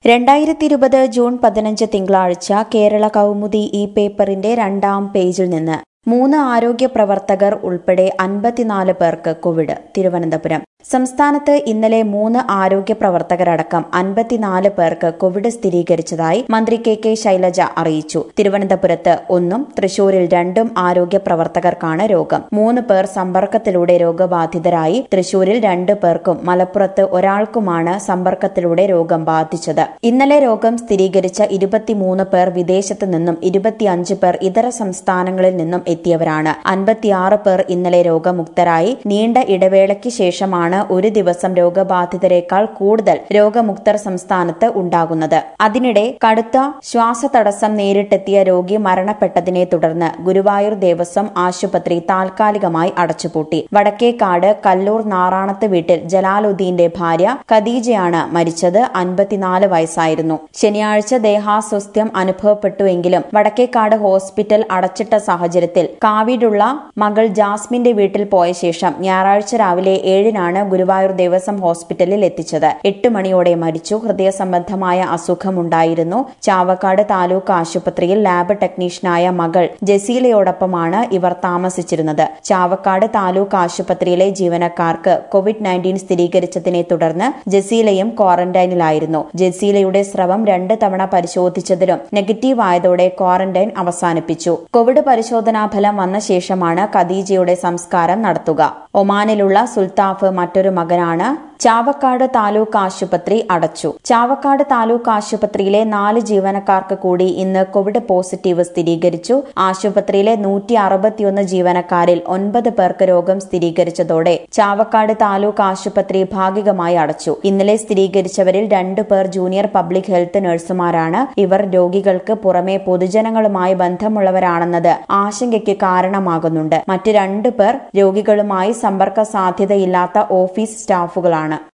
രണ്ടായിരത്തി ഇരുപത് ജൂൺ പതിനഞ്ച് തിങ്കളാഴ്ച കേരള കൗമുദി ഈ പേപ്പറിന്റെ രണ്ടാം പേജിൽ നിന്ന് മൂന്ന് ആരോഗ്യ പ്രവർത്തകർ ഉൾപ്പെടെ അൻപത്തിനാല് പേർക്ക് കോവിഡ് തിരുവനന്തപുരം സംസ്ഥാനത്ത് ഇന്നലെ മൂന്ന് ആരോഗ്യ പ്രവർത്തകരടക്കം അൻപത്തിനാല് പേർക്ക് കോവിഡ് സ്ഥിരീകരിച്ചതായി മന്ത്രി കെ കെ ശൈലജ അറിയിച്ചു തിരുവനന്തപുരത്ത് ഒന്നും തൃശൂരിൽ രണ്ടും ആരോഗ്യ പ്രവർത്തകർക്കാണ് രോഗം മൂന്ന് പേർ സമ്പർക്കത്തിലൂടെ രോഗബാധിതരായി തൃശൂരിൽ രണ്ട് പേർക്കും മലപ്പുറത്ത് ഒരാൾക്കുമാണ് സമ്പർക്കത്തിലൂടെ രോഗം ബാധിച്ചത് ഇന്നലെ രോഗം സ്ഥിരീകരിച്ച ഇരുപത്തിമൂന്ന് പേർ വിദേശത്ത് നിന്നും ഇരുപത്തിയഞ്ച് പേർ ഇതര സംസ്ഥാനങ്ങളിൽ നിന്നും എത്തിയവരാണ് അൻപത്തിയാറ് പേർ ഇന്നലെ രോഗമുക്തരായി നീണ്ട ഇടവേളയ്ക്ക് ശേഷമാണ് ഒരു ദിവസം രോഗബാധിതരെക്കാൾ കൂടുതൽ രോഗമുക്തർ സംസ്ഥാനത്ത് ഉണ്ടാകുന്നത് അതിനിടെ കടുത്ത ശ്വാസതടസ്സം നേരിട്ടെത്തിയ രോഗി മരണപ്പെട്ടതിനെ തുടർന്ന് ഗുരുവായൂർ ദേവസ്വം ആശുപത്രി താൽക്കാലികമായി അടച്ചുപൂട്ടി വടക്കേക്കാട് കല്ലൂർ നാറാണത്ത് വീട്ടിൽ ജലാലുദ്ദീന്റെ ഭാര്യ ഖദീജയാണ് മരിച്ചത് അൻപത്തിനാല് വയസ്സായിരുന്നു ശനിയാഴ്ച ദേഹാസ്വസ്ഥ്യം അനുഭവപ്പെട്ടുവെങ്കിലും വടക്കേക്കാട് ഹോസ്പിറ്റൽ അടച്ചിട്ട സാഹചര്യത്തിൽ കാവിഡുള്ള മകൾ ജാസ്മിന്റെ വീട്ടിൽ പോയ ശേഷം ഞായറാഴ്ച രാവിലെ ഏഴിനാണ് ഗുരുവായൂർ ദേവസ്വം ഹോസ്പിറ്റലിൽ എത്തിച്ചത് എട്ട് മണിയോടെ മരിച്ചു ഹൃദയ സംബന്ധമായ അസുഖമുണ്ടായിരുന്നു ചാവക്കാട് താലൂക്ക് ആശുപത്രിയിൽ ലാബ് ടെക്നീഷ്യനായ മകൾ ജസീലയോടൊപ്പമാണ് ഇവർ താമസിച്ചിരുന്നത് ചാവക്കാട് താലൂക്ക് ആശുപത്രിയിലെ ജീവനക്കാർക്ക് കോവിഡ് നയൻറ്റീൻ സ്ഥിരീകരിച്ചതിനെ തുടർന്ന് ജസീലയും ക്വാറന്റൈനിലായിരുന്നു ജസീലയുടെ സ്രവം രണ്ട് തവണ പരിശോധിച്ചതിലും നെഗറ്റീവ് ആയതോടെ ക്വാറന്റൈൻ അവസാനിപ്പിച്ചു കോവിഡ് പരിശോധനാ ഫലം വന്ന ശേഷമാണ് ഖദീജയുടെ സംസ്കാരം നടത്തുക ഒമാനിലുള്ള സുൽത്താഫ് മറ്റൊരു മകനാണ് ചാവക്കാട് താലൂക്ക് ആശുപത്രി അടച്ചു ചാവക്കാട് താലൂക്ക് ആശുപത്രിയിലെ നാല് ജീവനക്കാർക്ക് കൂടി ഇന്ന് കോവിഡ് പോസിറ്റീവ് സ്ഥിരീകരിച്ചു ആശുപത്രിയിലെ നൂറ്റി അറുപത്തിയൊന്ന് ജീവനക്കാരിൽ ഒൻപത് പേർക്ക് രോഗം സ്ഥിരീകരിച്ചതോടെ ചാവക്കാട് താലൂക്ക് ആശുപത്രി ഭാഗികമായി അടച്ചു ഇന്നലെ സ്ഥിരീകരിച്ചവരിൽ രണ്ടു പേർ ജൂനിയർ പബ്ലിക് ഹെൽത്ത് നഴ്സുമാരാണ് ഇവർ രോഗികൾക്ക് പുറമെ പൊതുജനങ്ങളുമായി ബന്ധമുള്ളവരാണെന്നത് ആശങ്കയ്ക്ക് കാരണമാകുന്നുണ്ട് മറ്റ് രണ്ടു പേർ രോഗികളുമായി സമ്പർക്ക സാധ്യതയില്ലാത്ത ഓഫീസ് സ്റ്റാഫുകളാണ്